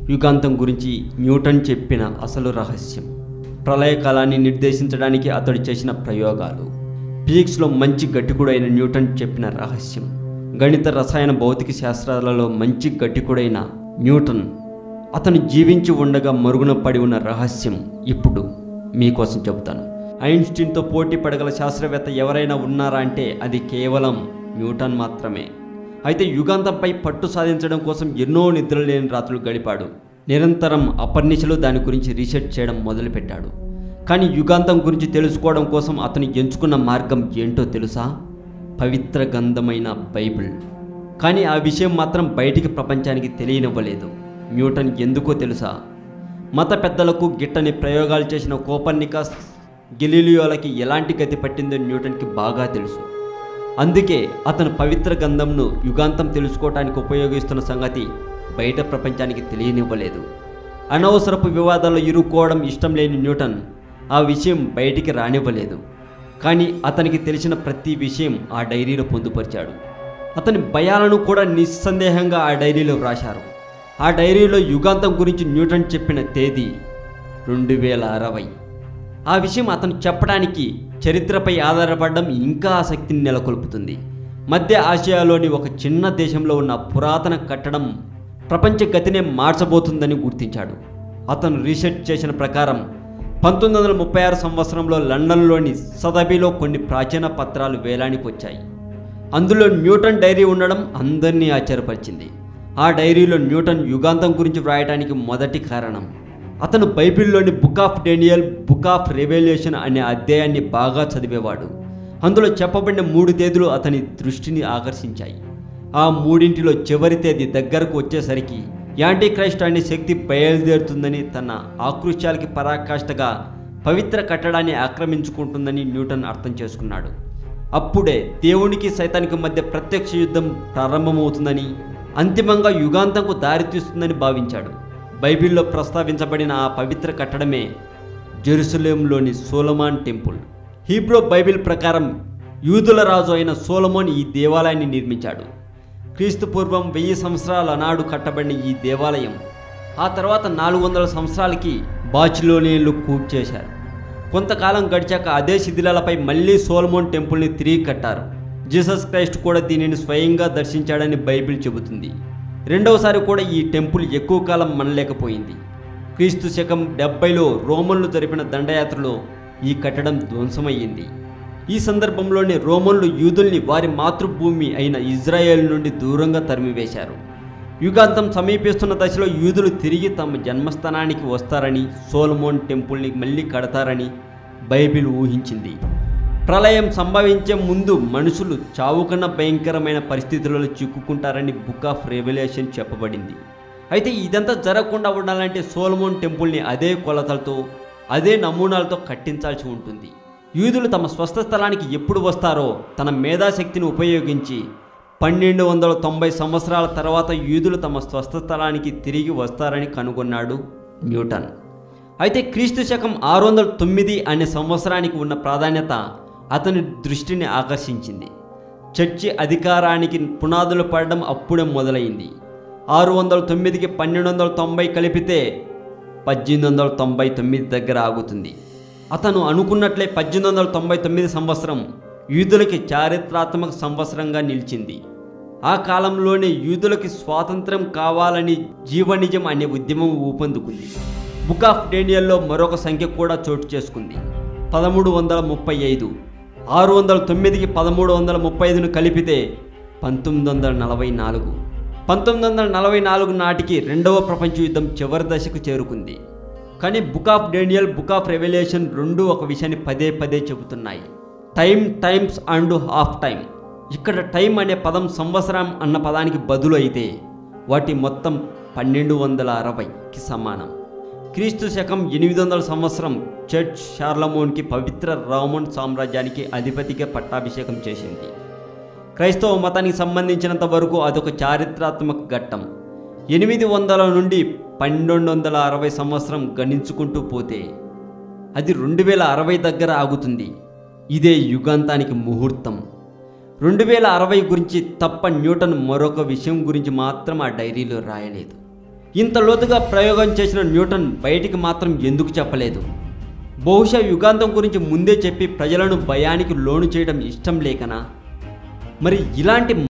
యుగాంతం గురించి న్యూటన్ చెప్పిన అసలు రహస్యం ప్రళయకాలాన్ని నిర్దేశించడానికి అతడు చేసిన ప్రయోగాలు ఫిజిక్స్లో మంచి గట్టికుడైన న్యూటన్ చెప్పిన రహస్యం గణిత రసాయన భౌతిక శాస్త్రాలలో మంచి గట్టికుడైన న్యూటన్ అతను జీవించి ఉండగా మరుగున పడి ఉన్న రహస్యం ఇప్పుడు మీకోసం చెబుతాను ఐన్స్టీన్తో పోటీ పడగల శాస్త్రవేత్త ఎవరైనా ఉన్నారా అంటే అది కేవలం న్యూటన్ మాత్రమే అయితే యుగాంతంపై పట్టు సాధించడం కోసం ఎన్నో నిద్రలేని రాత్రులు గడిపాడు నిరంతరం అపర్నిశలు దాని గురించి రీసెర్చ్ చేయడం మొదలుపెట్టాడు కానీ యుగాంతం గురించి తెలుసుకోవడం కోసం అతను ఎంచుకున్న మార్గం ఏంటో తెలుసా పవిత్ర గంధమైన బైబిల్ కానీ ఆ విషయం మాత్రం బయటికి ప్రపంచానికి తెలియనివ్వలేదు న్యూటన్ ఎందుకో తెలుసా మత పెద్దలకు గిట్టని ప్రయోగాలు చేసిన కోపర్నికస్ గెలీలియోలకి ఎలాంటి గతి పట్టిందో న్యూటన్కి బాగా తెలుసు అందుకే అతను పవిత్ర గంధంను యుగాంతం తెలుసుకోవటానికి ఉపయోగిస్తున్న సంగతి బయట ప్రపంచానికి తెలియనివ్వలేదు అనవసరపు వివాదాల్లో ఇరుక్కోవడం ఇష్టం లేని న్యూటన్ ఆ విషయం బయటికి రానివ్వలేదు కానీ అతనికి తెలిసిన ప్రతి విషయం ఆ డైరీలో పొందుపరిచాడు అతని భయాలను కూడా నిస్సందేహంగా ఆ డైరీలో వ్రాశారు ఆ డైరీలో యుగాంతం గురించి న్యూటన్ చెప్పిన తేదీ రెండు వేల అరవై ఆ విషయం అతను చెప్పడానికి చరిత్రపై ఆధారపడడం ఇంకా ఆసక్తిని నెలకొల్పుతుంది మధ్య ఆసియాలోని ఒక చిన్న దేశంలో ఉన్న పురాతన కట్టడం ప్రపంచ గతినే మార్చబోతుందని గుర్తించాడు అతను రీసెర్చ్ చేసిన ప్రకారం పంతొమ్మిది వందల ముప్పై ఆరు సంవత్సరంలో లండన్లోని సదబీలో కొన్ని ప్రాచీన పత్రాలు వేలానికి వచ్చాయి అందులో న్యూటన్ డైరీ ఉండడం అందరినీ ఆశ్చర్యపరిచింది ఆ డైరీలో న్యూటన్ యుగాంతం గురించి వ్రాయడానికి మొదటి కారణం అతను బైబిల్లోని book of Daniel book of revolution అనే అధ్యాయాన్ని బాగా చదివేవాడు అందులో చెప్పబడిన మూడు తేదీలు అతని దృష్టిని ఆకర్షించాయి ఆ మూడింటిలో చివరి తేదీ దగ్గరకు వచ్చేసరికి యాంటీ క్రైస్ట్ అనే శక్తి బయలుదేరుతుందని తన ఆకృష్యాలకి పరాకాష్ఠగా పవిత్ర కట్టడాన్ని ఆక్రమించుకుంటుందని న్యూటన్ అర్థం చేసుకున్నాడు అప్పుడే దేవునికి సైతానికి మధ్య ప్రత్యక్ష యుద్ధం ప్రారంభమవుతుందని అంతిమంగా యుగాంతంకు దారితీస్తుందని భావించాడు బైబిల్లో ప్రస్తావించబడిన ఆ పవిత్ర కట్టడమే జెరూసలేంలోని సోలమాన్ టెంపుల్ హీబ్రో బైబిల్ ప్రకారం యూదుల రాజు అయిన సోలమోన్ ఈ దేవాలయాన్ని నిర్మించాడు క్రీస్తు పూర్వం వెయ్యి సంవత్సరాల నాడు కట్టబడిన ఈ దేవాలయం ఆ తర్వాత నాలుగు వందల సంవత్సరాలకి బాచిలోనియన్లు కూర్చేశారు కొంతకాలం గడిచాక అదే శిథిలాలపై మళ్ళీ సోలమోన్ టెంపుల్ని తిరిగి కట్టారు జీసస్ క్రైస్ట్ కూడా దీనిని స్వయంగా దర్శించాడని బైబిల్ చెబుతుంది రెండవసారి కూడా ఈ టెంపుల్ ఎక్కువ కాలం మనలేకపోయింది క్రీస్తు శకం డెబ్బైలో రోమన్లు జరిపిన దండయాత్రలో ఈ కట్టడం ధ్వంసమయ్యింది ఈ సందర్భంలోనే రోమన్లు యూదుల్ని వారి మాతృభూమి అయిన ఇజ్రాయెల్ నుండి దూరంగా తరిమివేశారు యుగాంతం సమీపిస్తున్న దశలో యూదులు తిరిగి తమ జన్మస్థానానికి వస్తారని సోలమోన్ టెంపుల్ని మళ్ళీ కడతారని బైబిల్ ఊహించింది ప్రళయం సంభవించే ముందు మనుషులు చావుకన్నా భయంకరమైన పరిస్థితులలో చిక్కుకుంటారని బుక్ ఆఫ్ రెవల్యూషన్ చెప్పబడింది అయితే ఇదంతా జరగకుండా ఉండాలంటే సోలమోన్ టెంపుల్ని అదే కొలతలతో అదే నమూనాలతో కట్టించాల్సి ఉంటుంది యూదులు తమ స్వస్థ స్థలానికి ఎప్పుడు వస్తారో తన మేధాశక్తిని ఉపయోగించి పన్నెండు వందల తొంభై సంవత్సరాల తర్వాత యూదులు తమ స్వస్థ స్థలానికి తిరిగి వస్తారని కనుగొన్నాడు న్యూటన్ అయితే క్రీస్తు శకం ఆరు వందల తొమ్మిది అనే సంవత్సరానికి ఉన్న ప్రాధాన్యత అతని దృష్టిని ఆకర్షించింది చర్చి అధికారానికి పునాదులు పడడం అప్పుడే మొదలైంది ఆరు వందల తొమ్మిదికి పన్నెండు వందల తొంభై కలిపితే పద్దెనిమిది వందల తొంభై తొమ్మిది దగ్గర ఆగుతుంది అతను అనుకున్నట్లే పద్దెనిమిది వందల తొంభై తొమ్మిది సంవత్సరం యూదులకి చారిత్రాత్మక సంవత్సరంగా నిలిచింది ఆ కాలంలోనే యూదులకి స్వాతంత్రం కావాలని జీవనిజం అనే ఉద్యమం ఊపందుకుంది బుక్ ఆఫ్ డేనియల్లో మరొక సంఖ్య కూడా చోటు చేసుకుంది పదమూడు వందల ముప్పై ఐదు ఆరు వందల తొమ్మిదికి పదమూడు వందల ముప్పై ఐదును కలిపితే పంతొమ్మిది వందల నలభై నాలుగు పంతొమ్మిది వందల నలభై నాలుగు నాటికి రెండవ ప్రపంచ యుద్ధం చివరి దశకు చేరుకుంది కానీ book of Daniel book of revolution రెండు ఒక విషయాన్ని పదే పదే చెబుతున్నాయి time times and half time ఇక్కడ టైం అనే పదం సంవత్సరం అన్న పదానికి బదులు అయితే వాటి మొత్తం పన్నెండు వందల అరవైకి సమానం క్రీస్తు శకం ఎనిమిది వందల సంవత్సరం చర్చ్ షార్లమోన్కి పవిత్ర రోమన్ సామ్రాజ్యానికి అధిపతిగా పట్టాభిషేకం చేసింది క్రైస్తవ మతానికి సంబంధించినంత వరకు అదొక చారిత్రాత్మక ఘట్టం ఎనిమిది వందల నుండి పన్నెండు వందల అరవై సంవత్సరం గణించుకుంటూ పోతే అది రెండు వేల అరవై దగ్గర ఆగుతుంది ఇదే యుగాంతానికి ముహూర్తం రెండు వేల అరవై గురించి తప్ప న్యూటన్ మరొక విషయం గురించి మాత్రం ఆ డైరీలో రాయలేదు ఇంత లోతుగా ప్రయోగం చేసిన న్యూటన్ బయటికి మాత్రం ఎందుకు చెప్పలేదు బహుశా యుగాంతం గురించి ముందే చెప్పి ప్రజలను భయానికి లోను చేయడం ఇష్టం లేకనా మరి ఇలాంటి